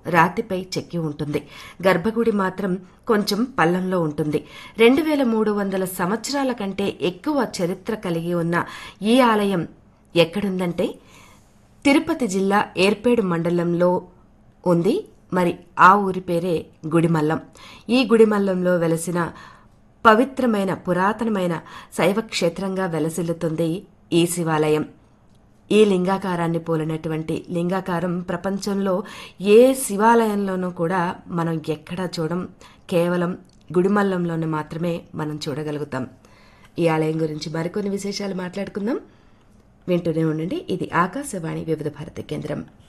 రాతిపై చెక్కి ఉంటుంది గర్భగుడి మాత్రం కొంచెం పల్లంలో ఉంటుంది రెండు వేల మూడు వందల సంవత్సరాల కంటే ఎక్కువ చరిత్ర కలిగి ఉన్న ఈ ఆలయం ఎక్కడుందంటే తిరుపతి జిల్లా ఏర్పేడు మండలంలో ఉంది మరి ఆ ఊరి పేరే గుడిమల్లం ఈ గుడిమల్లంలో వెలసిన పవిత్రమైన పురాతనమైన శైవ క్షేత్రంగా వెలసిల్లుతుంది ఈ శివాలయం ఈ లింగాకారాన్ని పోలినటువంటి లింగాకారం ప్రపంచంలో ఏ శివాలయంలోనూ కూడా మనం ఎక్కడా చూడం కేవలం గుడిమల్లంలోనే మాత్రమే మనం చూడగలుగుతాం ఈ ఆలయం గురించి మరికొన్ని విశేషాలు మాట్లాడుకుందాం వింటూనే ఉండండి ఇది ఆకాశవాణి వివిధ భారతి కేంద్రం